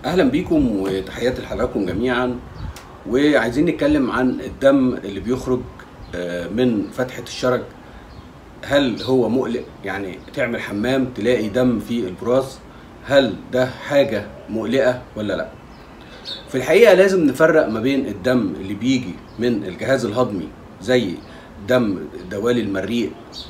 اهلا بيكم وتحياتي لحضراتكم جميعا وعايزين نتكلم عن الدم اللي بيخرج آه، من فتحة الشرج هل هو مقلق يعني تعمل حمام تلاقي دم في البراز هل ده حاجة مقلقة ولا لا في الحقيقة لازم نفرق ما بين الدم اللي بيجي من الجهاز الهضمي زي دم دوالي المريء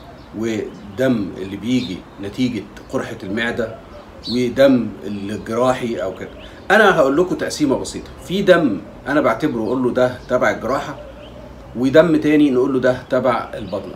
ودم اللي بيجي نتيجة قرحة المعدة ودم الجراحي او كده انا هقول لكم تقسيمه بسيطه في دم انا بعتبره اقول له ده تبع الجراحه ودم تاني نقول له ده تبع البطنه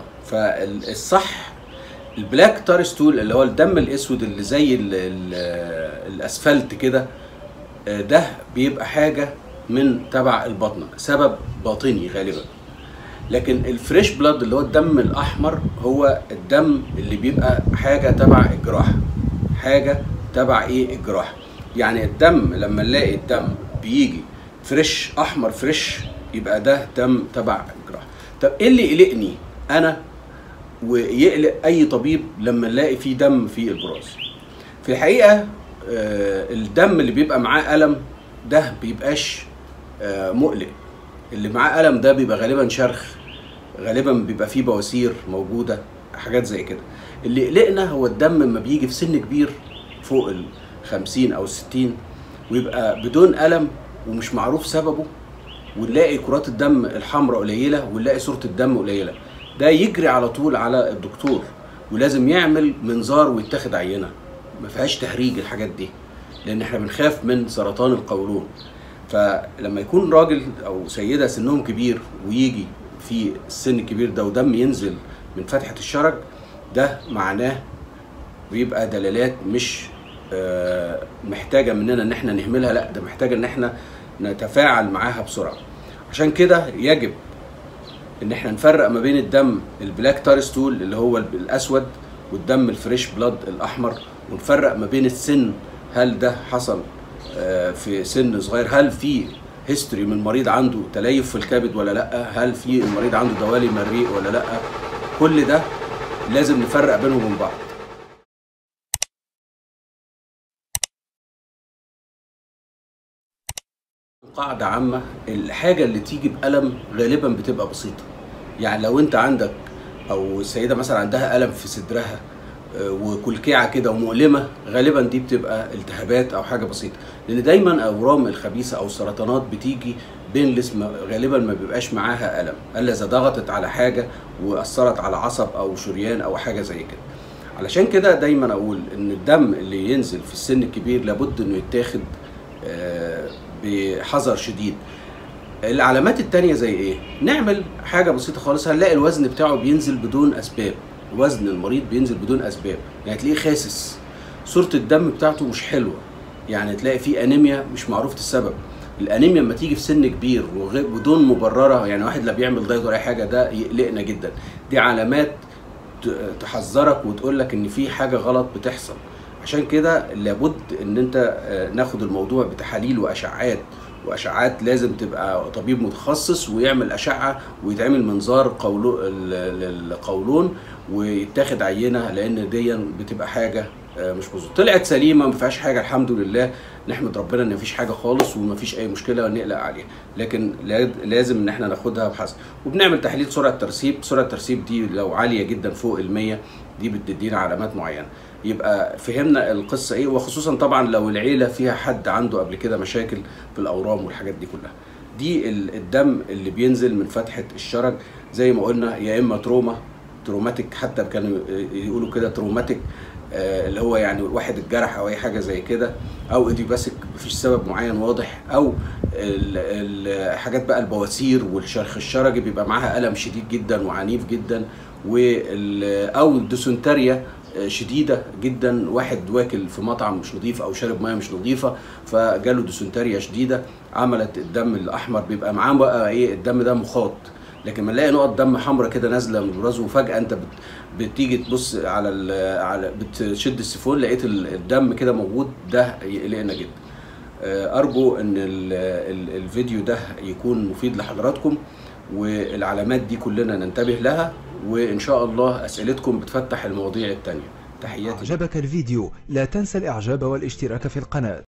فالصح البلاك تارستول اللي هو الدم الاسود اللي زي ال ال الاسفلت كده آه، ده بيبقى حاجه من تبع البطنه سبب باطني غالبا لكن الفريش بلاد اللي هو الدم الاحمر هو الدم اللي بيبقى حاجه تبع الجراحه حاجه تبع ايه الجراحه يعني الدم لما نلاقي الدم بيجي فريش احمر فريش يبقى ده دم تبع الجراحه طب ايه اللي يقلقني انا ويقلق اي طبيب لما نلاقي فيه دم في البراز في الحقيقه آه، الدم اللي بيبقى معاه الم ده بيبقاش آه، مقلق اللي معاه الم ده بيبقى غالبا شرخ غالبا بيبقى فيه بواسير موجوده حاجات زي كده اللي يقلقنا هو الدم لما بيجي في سن كبير فوق ال 50 او 60 ويبقى بدون الم ومش معروف سببه ونلاقي كرات الدم الحمراء قليله ونلاقي صوره الدم قليله ده يجري على طول على الدكتور ولازم يعمل منظار ويتاخد عينه ما فيهاش تهريج الحاجات دي لان احنا بنخاف من سرطان القولون فلما يكون راجل او سيده سنهم كبير ويجي في السن الكبير ده ودم ينزل من فتحه الشرج ده معناه بيبقى دلالات مش آه، محتاجه مننا ان احنا نهملها لا ده محتاجه ان احنا نتفاعل معاها بسرعه عشان كده يجب ان احنا نفرق ما بين الدم البلاك تارستول اللي هو الاسود والدم الفريش بلاد الاحمر ونفرق ما بين السن هل ده حصل آه، في سن صغير هل في هيستوري من مريض عنده تليف في الكبد ولا لا هل في المريض عنده دوالي مريء ولا لا كل ده لازم نفرق بينهم وبين بعض قاعدة عامة الحاجة اللي تيجي بألم غالبا بتبقى بسيطة يعني لو انت عندك او السيدة مثلا عندها ألم في صدرها آه، وكلكعة كده ومؤلمة غالبا دي بتبقى التهابات او حاجة بسيطة لان دايما اورام الخبيثة او السرطانات بتيجي بينلس ما- غالبا ما بيبقاش معاها ألم الا اذا ضغطت على حاجة واثرت على عصب او شريان او حاجة زي كده علشان كده دايما اقول ان الدم اللي ينزل في السن الكبير لابد انه يتاخد آه، بحذر شديد العلامات التانية زي ايه؟ نعمل حاجة بسيطة خالص هنلاقي الوزن بتاعه بينزل بدون اسباب وزن المريض بينزل بدون اسباب يعني تلاقيه خاسس صورة الدم بتاعته مش حلوة يعني تلاقي فيه انيميا مش معروفة السبب الانيميا لما تيجي في سن كبير وغير بدون مبررة يعني واحد لا بيعمل دايت ولا أي حاجة ده يقلقنا جدا دي علامات ت- تحذرك وتقول لك ان في حاجة غلط بتحصل عشان كده لابد ان انت آه، ناخد الموضوع بتحاليل واشعات واشعات لازم تبقى طبيب متخصص ويعمل اشعه ويتعمل منظار قولو ال- للقولون ويتاخد عينه لان دي بتبقى حاجه آه، مش مظبوطه طلعت سليمه ما فيهاش حاجه الحمد لله نحمد ربنا ان مفيش حاجه خالص ومفيش اي مشكله نقلق عليها لكن لا- لازم ان احنا ناخدها بحذر وبنعمل تحليل سرعه ترسيب سرعه الترسيب دي لو عاليه جدا فوق ال 100 دي بتدينا علامات معينه يبقى فهمنا القصه ايه وخصوصا طبعا لو العيله فيها حد عنده قبل كده مشاكل في الاورام والحاجات دي كلها دي ال- الدم اللي بينزل من فتحه الشرج زي ما قلنا يا اما تروما تروماتيك حتى كانوا يقولوا كده تروماتيك آه، اللي هو يعني واحد اتجرح او اي حاجه زي كده او ايديوباسيك مفيش سبب معين واضح او ال- الحاجات بقى البواسير والشرخ الشرجي بيبقى معاها الم شديد جدا وعنيف جدا وال- او الديسنتريا شديده جدا واحد واكل في مطعم مش نظيف او شارب ميه مش نظيفه فجاله ديسنتريا شديده عملت الدم الاحمر بيبقى معاه بقى ايه الدم ده مخاط لكن ما نلاقي نقط دم حمراء كده نازله من الراس وفجاه انت بت بتيجي تبص على ال- على بتشد السيفون لقيت ال- الدم كده موجود ده يقلقنا جدا آه، ارجو ان ال- ال- الفيديو ده يكون مفيد لحضراتكم والعلامات دي كلنا ننتبه لها وان شاء الله اسئلتكم بتفتح المواضيع التانية تحياتي أعجبك الفيديو لا تنسى الإعجاب والاشتراك في القناة